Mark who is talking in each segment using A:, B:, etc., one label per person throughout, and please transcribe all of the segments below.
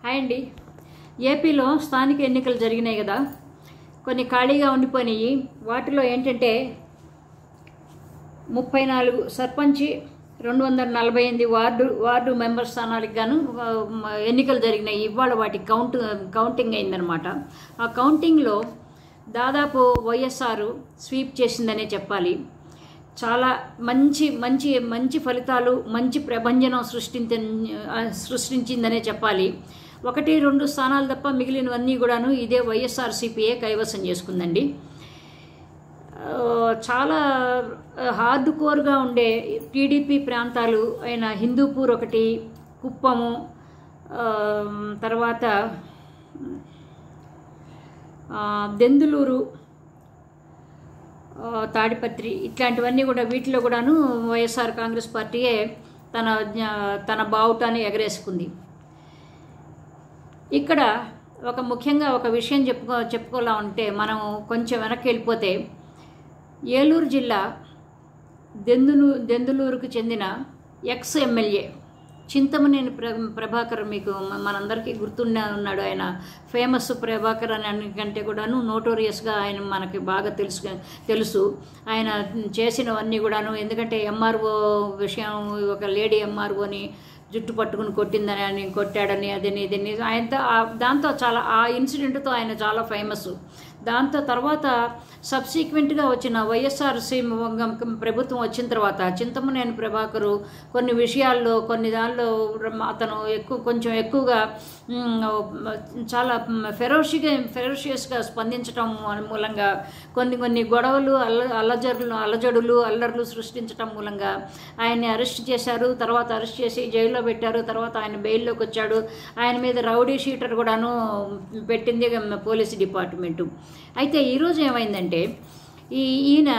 A: hi అండి ఏపీలో స్థానిక ఎన్నికలు జరిగినాయి కదా కొన్ని ఖాళీగా ఉండిపోయినాయి వాటిలో ఏంటంటే ముప్పై నాలుగు సర్పంచి రెండు వందల నలభై ఎనిమిది వార్డు వార్డు మెంబర్ స్థానాలకు గాను ఆ, మ- ఎన్నికలు జరిగినాయి ఇవాళ వాటి కౌంట్ కౌంటింగ్ అయిందనమాట ఆ కౌంటింగ్లో దాదాపు వైఎస్ఆర్ స్వీప్ చేసిందనే చెప్పాలి చాలా మంచి మంచి మంచి ఫలితాలు మంచి ప్రభంజనం సృష్టించ ఆ, సృష్టించిందనే చెప్పాలి ఒకటి రెండు స్థానాలు తప్ప మిగిలినవన్నీ కూడాను ఇదే వైఎస్ఆర్సీపీఏ కైవసం చేసుకుందండి ఆ, చాలా హార్డ్ కోర్గా ఉండే టీడీపీ ప్రాంతాలు అయిన హిందూపూర్ ఒకటి కుప్పము ఆ, తర్వాత ఆ, దెందులూరు ఆ, తాడిపత్రి ఇట్లాంటివన్నీ కూడా వీటిలో కూడాను వైఎస్ఆర్ కాంగ్రెస్ పార్టీయే తన జ్ఞా- తన బావుటాన్ని ఎగరేసుకుంది ఇక్కడ ఒక ముఖ్యంగా ఒక విషయం చెప్పుకో చెప్పుకోవాలా ఉంటే మనం కొంచెం వెనక్కి వెళ్ళిపోతే ఏలూరు జిల్లా దెందులు దెందులూరుకు చెందిన ఎక్స్ ఎమ్మెల్యే చింతమనేని ప్ర ప్రభాకర్ మీకు మ- మనందరికీ గుర్తుండే ఉన్నాడు ఆయన ఫేమస్ ప్రభాకర్ అని కంటే కూడాను నోటోరియస్గా ఆయన మనకి బాగా తెలుసు తెలుసు ఆయన చేసినవన్నీ కూడాను ఎందుకంటే ఎంఆర్ఓ విషయం ఒక లేడీ ఎంఆర్ఓని జుట్టు పట్టుకుని కొట్టిందని అని కొట్టాడని అదని ఇదని ఆయనతో ఆ- దాంతో చాలా ఆ ఇన్సిడెంట్తో ఆయన చాలా ఫేమస్ దాంతో తర్వాత సబ్సీక్వెంట్గా వచ్చిన వైఎస్ఆర్సీ ప్రభుత్వం వచ్చిన తర్వాత చింతమనేని ప్రభాకరు కొన్ని విషయాల్లో కొన్ని దానిలో అతను ఎక్కువ కొంచెం ఎక్కువగా మ్, చాలా ఫెరోషిగా ఫెరోషియస్గా స్పందించడం మూలంగా కొన్ని కొన్ని గొడవలు అల్ల అల్లజడులు అల్లజడులు అల్లర్లు సృష్టించడం మూలంగా ఆయన్ని అరెస్ట్ చేశారు తర్వాత అరెస్ట్ చేసి జైల్లో పెట్టారు తర్వాత ఆయన బెయిల్లోకి వచ్చాడు ఆయన మీద రౌడీ షీటర్ కూడాను పెట్టింది పోలీస్ డిపార్ట్మెంటు అయితే ఈరోజు ఏమైందంటే ఈ ఈయన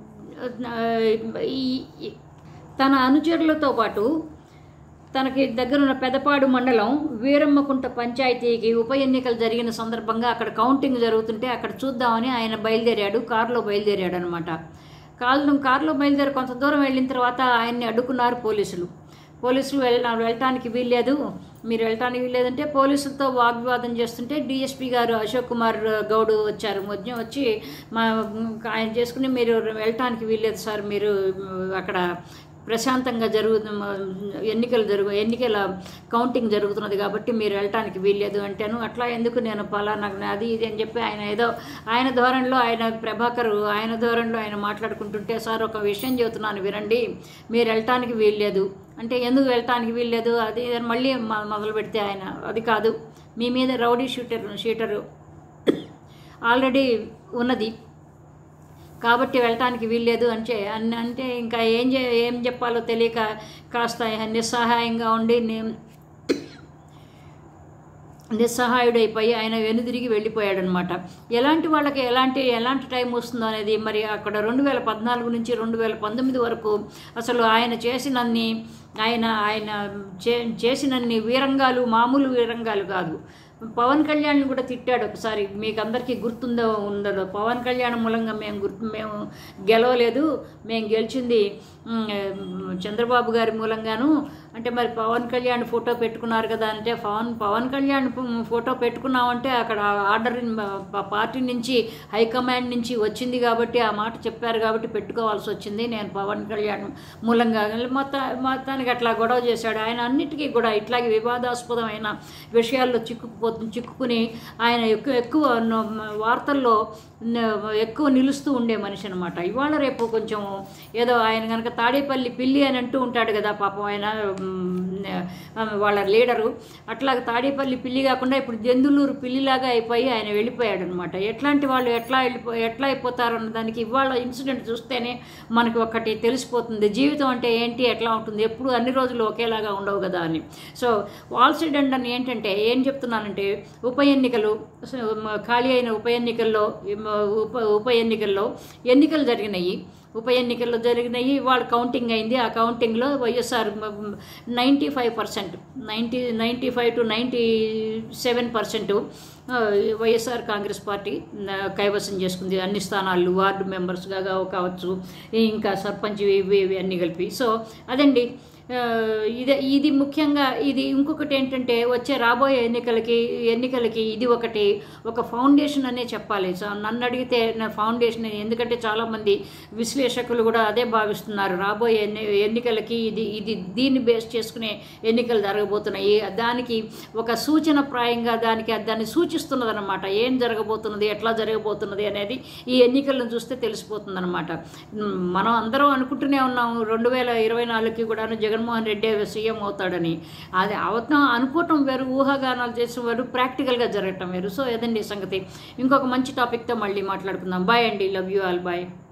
A: ఆ, ఈ ఈ- తన అనుచరులతో పాటు తనకి దగ్గరున్న పెదపాడు మండలం వీరమ్మకుంట పంచాయతీకి ఉప ఎన్నికలు జరిగిన సందర్భంగా అక్కడ కౌంటింగ్ జరుగుతుంటే అక్కడ చూద్దామని ఆయన బయలుదేరాడు కారులో బయలుదేరాడు అనమాట కారు కారులో బయలుదేరి కొంత దూరం వెళ్ళిన తర్వాత ఆయన్ని అడ్డుకున్నారు పోలీసులు పోలీసులు వెళ్ళ వెళ్ళటానికి వీల్లేదు మీరు వెళ్ళటానికి వీల్లేదంటే పోలీసులతో వాగ్వివాదం చేస్తుంటే డిఎస్పీ గారు అశోక్ కుమార్ గౌడ్ వచ్చారు మధ్య వచ్చి మా ఆయన చేసుకుని మీరు వెళ్ళటానికి వీల్లేదు సార్ మీరు అక్కడ ప్రశాంతంగా జరుగు ఎన్నికలు జరుగు ఎన్నికల కౌంటింగ్ జరుగుతున్నది కాబట్టి మీరు వెళ్ళటానికి వీల్లేదు అంటాను అట్లా ఎందుకు నేను పలానా అది ఇది అని చెప్పి ఆయన ఏదో ఆయన ధోరణిలో ఆయన ప్రభాకర్ ఆయన ధోరణిలో ఆయన మాట్లాడుకుంటుంటే సార్ ఒక విషయం చెబుతున్నాను వినండి మీరు వెళ్ళటానికి వీల్లేదు అంటే ఎందుకు వెళ్ళటానికి వీల్లేదు అది ఇది అని మళ్ళీ మ- మొదలు పెడితే ఆయన అది కాదు మీ మీద రౌడీ షూటర్ షీటరు ఆల్రెడీ ఉన్నది కాబట్టి వెళ్ళటానికి వీల్లేదు అంటే అన్- అంటే ఇంకా ఏం చే ఏం చెప్పాలో తెలియక కాస్త నిస్సహాయంగా ఉండి నే- నిస్సహాయుడైపోయి ఆయన వెనుదిరిగి వెళ్ళిపోయాడనమాట ఎలాంటి వాళ్ళకి ఎలాంటి ఎలాంటి టైం వస్తుందో అనేది మరి అక్కడ రెండు వేల పద్నాలుగు నుంచి రెండు వేల పంతొమ్మిది వరకు అసలు ఆయన చేసినన్ని ఆయన ఆయన చే చేసినన్ని వీరంగాలు మామూలు వీరంగాలు కాదు పవన్ కళ్యాణ్ కూడా తిట్టాడు ఒకసారి మీకు అందరికీ గుర్తుందో ఉండదో పవన్ కళ్యాణ్ మూలంగా మేము గుర్తు మేము గెలవలేదు మేము గెలిచింది ఉమ్, చంద్రబాబు గారి మూలంగాను అంటే మరి పవన్ కళ్యాణ్ ఫోటో పెట్టుకున్నారు కదా అంటే పవన్ పవన్ కళ్యాణ్ పు- ఫోటో పెట్టుకున్నామంటే అక్కడ ఆర్డర్ పార్టీ నుంచి హైకమాండ్ నుంచి వచ్చింది కాబట్టి ఆ మాట చెప్పారు కాబట్టి పెట్టుకోవాల్సి వచ్చింది నేను పవన్ కళ్యాణ్ మూలంగా మొత్త మొత్తానికి అట్లా గొడవ చేశాడు ఆయన అన్నిటికీ కూడా ఇట్లాగే వివాదాస్పదమైన విషయాల్లో చిక్కుకుపో చిక్కుకుని ఆయన ఎక్కువ ఎక్కువ న- వార్తల్లో న- ఎక్కువ నిలుస్తూ ఉండే మనిషి అనమాట ఇవాళ రేపు కొంచెం ఏదో ఆయన కనుక తాడేపల్లి పిల్లి అని అంటూ ఉంటాడు కదా పాపం ఆయన మ్, ఆ, వాళ్ళ లీడరు అట్లాగే తాడేపల్లి పిల్లి కాకుండా ఇప్పుడు దెందులూరు పిల్లిలాగా అయిపోయి ఆయన వెళ్ళిపోయాడు అనమాట ఎట్లాంటి వాళ్ళు ఎట్లా వెళ్ళిపో ఎట్లా అయిపోతారు అన్న దానికి ఇవాళ ఇన్సిడెంట్ చూస్తేనే మనకి ఒకటి తెలిసిపోతుంది జీవితం అంటే ఏంటి ఎట్లా ఉంటుంది ఎప్పుడు అన్ని రోజులు ఒకేలాగా ఉండవు కదా అని సో వాల్సిడ్ అండ్ అని ఏంటంటే ఏం చెప్తున్నానంటే ఉప ఎన్నికలు సో, మ- ఖాళీ అయిన ఉప ఎన్నికల్లో మ- ఉప ఉప ఎన్నికల్లో ఎన్నికలు జరిగినాయి ఉప ఎన్నికల్లో జరిగినాయి వాళ్ళు కౌంటింగ్ అయింది ఆ కౌంటింగ్లో YSR ninety five percent ninety ninety five to ninety seven percent YSR Congress Party ఆ, కైవసం చేసుకుంది అన్ని స్థానాలు వార్డు మెంబర్స్గా కావచ్చు ఇంకా సర్పంచ్ ఇవి ఇవి అన్నీ కలిపి సో అదండి ఆ, ఇదే ఇది ముఖ్యంగా ఇది ఇంకొకటి ఏంటంటే వచ్చే రాబోయే ఎన్నికలకి ఎన్నికలకి ఇది ఒకటి ఒక ఫౌండేషన్ అనే చెప్పాలి సో నన్ను అడిగితే నా ఫౌండేషన్ ఎందుకంటే చాలామంది విశ్లేషకులు కూడా అదే భావిస్తున్నారు రాబోయే ఎన్ని ఎన్నికలకి ఇది ఇది దీన్ని బేస్ చేసుకునే ఎన్నికలు జరగబోతున్నాయి దానికి ఒక సూచన ప్రాయంగా దానికి దాన్ని సూచిస్తున్నది అనమాట ఏం జరగబోతున్నది ఎట్లా జరగబోతున్నది అనేది ఈ ఎన్నికలను చూస్తే తెలిసిపోతుంది అనమాట మనం అందరం అనుకుంటూనే ఉన్నాము రెండు వేల ఇరవై నాలుగుకి కూడా జగన్మోహన్ రెడ్డి సీఎం అవుతాడని అది అవతం అనుకోవటం వేరు ఊహాగానాలు చేసిన వేరు ప్రాక్టికల్గా జరగటం వేరు సో ఏదండి ఈ సంగతి ఇంకొక మంచి టాపిక్తో మళ్ళీ మాట్లాడుకుందాం బాయ్ అండి లవ్ యూ ఆల్ బాయ్